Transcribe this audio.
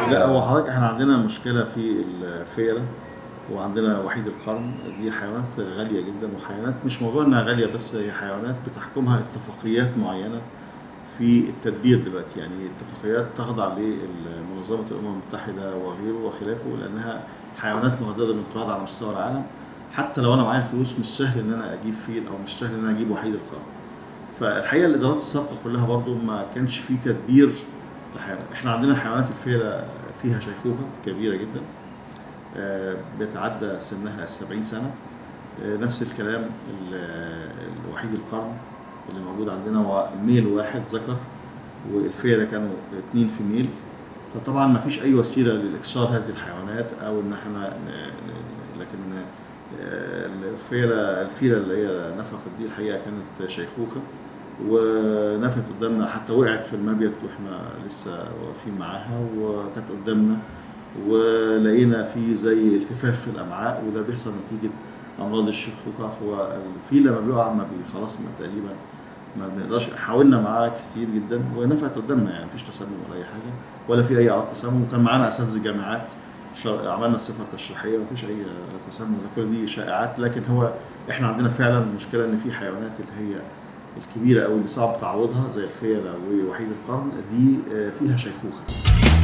لا هو حضرتك احنا عندنا مشكله في الفيله وعندنا وحيد القرن دي حيوانات غاليه جدا وحيوانات مش موضوع انها غاليه بس هي حيوانات بتحكمها اتفاقيات معينه في التدبير دلوقتي يعني اتفاقيات تخضع لمنظمه الامم المتحده وغيره وخلافه لانها حيوانات مهدده بالانقراض على مستوى العالم حتى لو انا معايا فلوس مش سهل ان انا اجيب فيل او مش سهل ان انا اجيب وحيد القرن فالحقيقه الادارات السابقه كلها برضو ما كانش في تدبير لحيوانات احنا عندنا حيوانات الفيله فيها شيخوخه كبيره جدا آه، بيتعدى سنها السبعين سنة آه، نفس الكلام ال- الوحيد القرن اللي موجود عندنا هو ميل واحد ذكر والفيلة كانوا اتنين في ميل فطبعا ما فيش أي وسيلة لإكسار هذه الحيوانات أو إن احنا ن- ن- لكن آه، الفيلة الفيلة اللي هي نفقت دي الحقيقة كانت شيخوخة ونفت قدامنا حتى وقعت في المبيت واحنا لسه واقفين معاها وكانت قدامنا ولقينا في زي التفاف في الامعاء وده بيحصل نتيجه امراض الشيخوخه فهو الفيل لما بيقع ما بي خلاص ما تقريبا ما بنقدرش حاولنا معاه كتير جدا ونفعت قدامنا يعني مفيش تسمم ولا اي حاجه ولا في اي اعراض تسمم وكان معانا اساتذه جامعات شر- عملنا صفه تشريحيه ومفيش اي تسمم ده كل دي شائعات لكن هو احنا عندنا فعلا مشكله ان في حيوانات اللي هي الكبيره قوي اللي صعب تعويضها زي الفيله ووحيد القرن دي آه، فيها شيخوخه